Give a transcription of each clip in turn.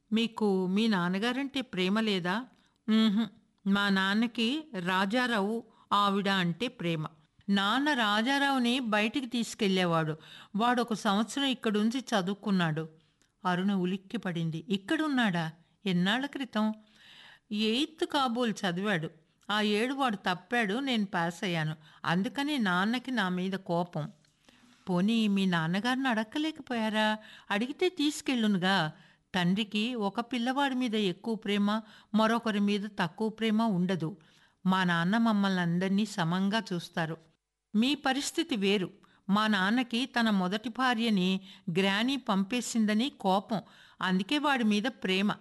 మీకు మీ నాన్నగారంటే ప్రేమ లేదా "మ్మ్హ్. మా నాన్నకి రాజారావు ఆవిడ అంటే ప్రేమ నాన్న రాజారావుని బయటికి తీసుకెళ్లేవాడు వాడు ఒక సంవత్సరం ఇక్కడుంచి చదువుకున్నాడు అరుణ ఉలిక్కి పడింది ఇక్కడున్నాడా ఎన్నాళ్ల క్రితం ఎయిత్ కాబోలు చదివాడు ఆ ఏడు వాడు తప్పాడు నేను పాస్ అయ్యాను అందుకని నాన్నకి నా మీద కోపం పోనీ మీ నాన్నగారిని అడక్కలేకపోయారా అడిగితే తీసుకెళ్ళునుగా తండ్రికి ఒక పిల్లవాడి మీద ఎక్కువ ప్రేమ మరొకరి మీద తక్కువ ప్రేమ ఉండదు మా నాన్న మమ్మల్ని అందరినీ సమంగా చూస్తారు మీ పరిస్థితి వేరు మా నాన్నకి తన మొదటి భార్యని గ్రానీ పంపేసిందని కోపం అందుకే వాడి మీద ప్రేమ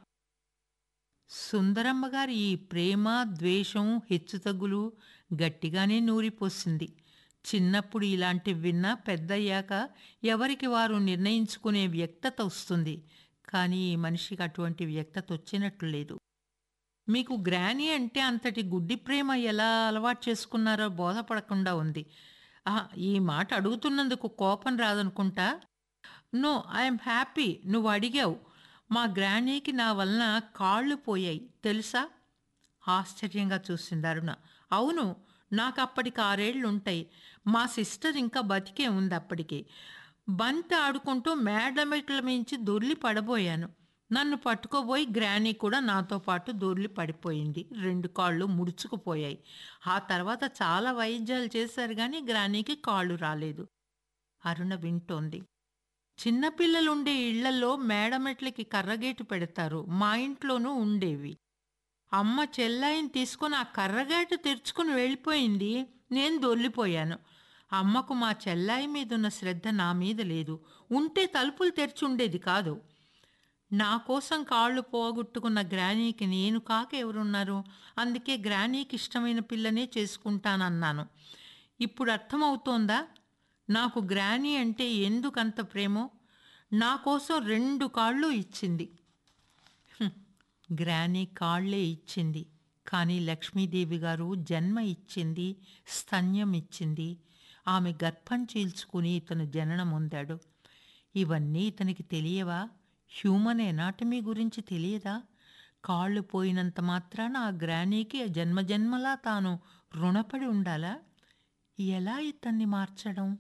సుందరమ్మ గారి ఈ ప్రేమ ద్వేషం హెచ్చుతగ్గులు గట్టిగానే నూరిపోసింది చిన్నప్పుడు ఇలాంటివి విన్నా పెద్దయ్యాక ఎవరికి వారు నిర్ణయించుకునే వ్యక్తత వస్తుంది కానీ ఈ మనిషికి అటువంటి వ్యక్తత వచ్చినట్లు లేదు మీకు గ్రానీ అంటే అంతటి గుడ్డి ప్రేమ ఎలా అలవాటు చేసుకున్నారో బోధపడకుండా ఉంది ఆహా, ఈ మాట అడుగుతున్నందుకు కోపం రాదనుకుంటా నో ఐఎమ్ హ్యాపీ నువ్వు అడిగావు మా గ్రానీకి నా వలన కాళ్ళు పోయాయి తెలుసా ఆశ్చర్యంగా చూసింది అరుణ అవును నాకు అప్పటికి ఆరేళ్ళు ఉంటాయి మా సిస్టర్ ఇంకా బతికే ఉంది అప్పటికి బంతి ఆడుకుంటూ మేడమెట్ల మించి దొర్లి పడబోయాను నన్ను పట్టుకోబోయి గ్రానీ కూడా నాతో పాటు దొర్లి పడిపోయింది రెండు కాళ్ళు ముడుచుకుపోయాయి ఆ తర్వాత చాలా వైద్యాలు చేశారు కానీ గ్రానీకి కాళ్ళు రాలేదు అరుణ వింటోంది చిన్నపిల్లలుండే ఇళ్లలో మేడమెట్లకి కర్రగేటు పెడతారు మా ఇంట్లోనూ ఉండేవి అమ్మ చెల్లాయిని తీసుకొని ఆ కర్రగేటు తెరుచుకుని వెళ్ళిపోయింది నేను దొర్లిపోయాను అమ్మకు మా చెల్లాయి మీద ఉన్న శ్రద్ధ నా మీద లేదు ఉంటే తలుపులు తెరిచి ఉండేది కాదు నా కోసం కాళ్ళు పోగొట్టుకున్న గ్రానీకి నేను కాక ఎవరున్నారు అందుకే గ్రానీకి ఇష్టమైన పిల్లనే చేసుకుంటానన్నాను ఇప్పుడు అర్థమవుతోందా నాకు గ్రానీ అంటే ఎందుకంత ప్రేమో నా కోసం రెండు కాళ్ళు ఇచ్చింది హ్మ్. గ్రానీ కాళ్ళే ఇచ్చింది కానీ లక్ష్మీదేవి గారు జన్మ ఇచ్చింది స్తన్యం ఇచ్చింది ఆమె గర్భం చీల్చుకుని ఇతను జననం పొందాడు ఇవన్నీ ఇతనికి తెలియవా హ్యూమన్ ఎనాటమీ గురించి తెలియదా కాళ్ళు పోయినంత మాత్రాన ఆ గ్రానీకి జన్మజన్మలా తాను రుణపడి ఉండాలా ఎలా ఇతన్ని మార్చడం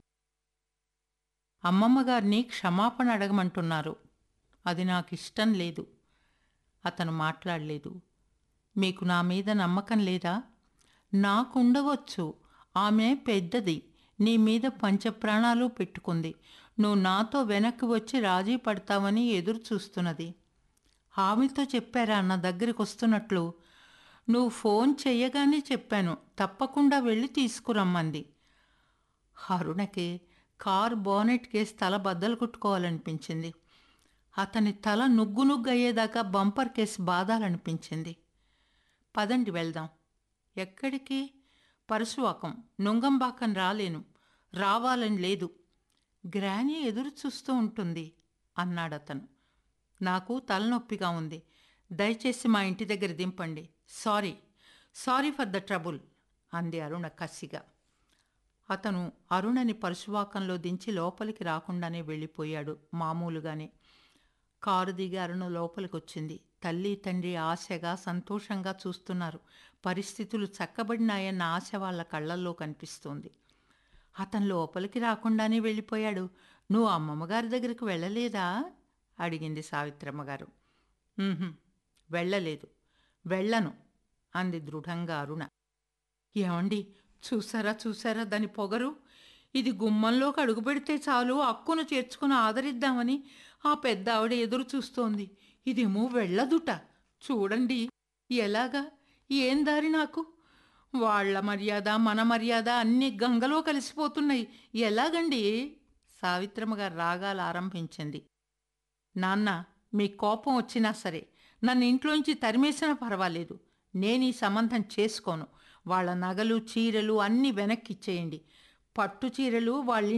అమ్మమ్మ గారిని క్షమాపణ అడగమంటున్నారు అది నాకు ఇష్టం లేదు అతను మాట్లాడలేదు మీకు నా మీద నమ్మకం లేదా నాకుండవచ్చు ఆమె పెద్దది నీ మీద పంచప్రాణాలు పెట్టుకుంది నువ్వు నాతో వెనక్కి వచ్చి రాజీ పడతావని ఎదురు చూస్తున్నది ఆమెతో చెప్పారా నా దగ్గరికి వస్తున్నట్లు నువ్వు ఫోన్ చెయ్యగానే చెప్పాను తప్పకుండా వెళ్ళి తీసుకురమ్మంది అరుణకి కారు బోనెట్ కేసి తల బద్దలు కొట్టుకోవాలనిపించింది అతని తల నుగ్గు నుగ్గు అయ్యేదాకా బంపర్ కేసి బాధాలనిపించింది పదండి వెళ్దాం ఎక్కడికి పరశువాకం నుంగంబాకం రాలేను రావాలని లేదు గ్రానీ ఎదురు చూస్తూ ఉంటుంది అన్నాడతను నాకు తలనొప్పిగా ఉంది దయచేసి మా ఇంటి దగ్గర దింపండి sorry sorry for the trouble అంది అరుణ కసిగా అతను అరుణని పరశువాకంలో దించి లోపలికి రాకుండానే వెళ్ళిపోయాడు మామూలుగానే కారు దిగి అరుణ లోపలికి వచ్చింది తల్లి తండ్రి ఆశగా సంతోషంగా చూస్తున్నారు పరిస్థితులు చక్కబడినాయన్న ఆశ వాళ్ళ కళ్ళల్లో కనిపిస్తోంది అతను లోపలికి రాకుండానే వెళ్ళిపోయాడు నువ్వు అమ్మమ్మగారి దగ్గరికి వెళ్ళలేదా అడిగింది సావిత్రమ్మ గారు "ఉహుం, వెళ్ళలేదు వెళ్ళను అంది దృఢంగా అరుణ ఏమండి చూసారా చూసారా దాని పొగరు ఇది గుమ్మంలోకి అడుగు పెడితే చాలు అక్కును చేర్చుకుని ఆదరిద్దామని ఆ పెద్ద ఆవిడ ఎదురు చూస్తోంది ఇదేమో వెళ్ళదుట చూడండి ఎలాగా ఏం దారి నాకు వాళ్ళ మర్యాద మన మర్యాద అన్ని గంగలో కలిసిపోతున్నాయి ఎలాగండి సావిత్రమ్మ గారు రాగాలు ఆరంభించింది నాన్న మీ కోపం వచ్చినా సరే నన్ను ఇంట్లోంచి తరిమేసినా పర్వాలేదు నేను ఈ సంబంధం చేసుకోను వాళ్ళ నగలు చీరలు అన్నీ వెనక్కి ఇచ్చేయండి పట్టు చీరలు వాళ్ళ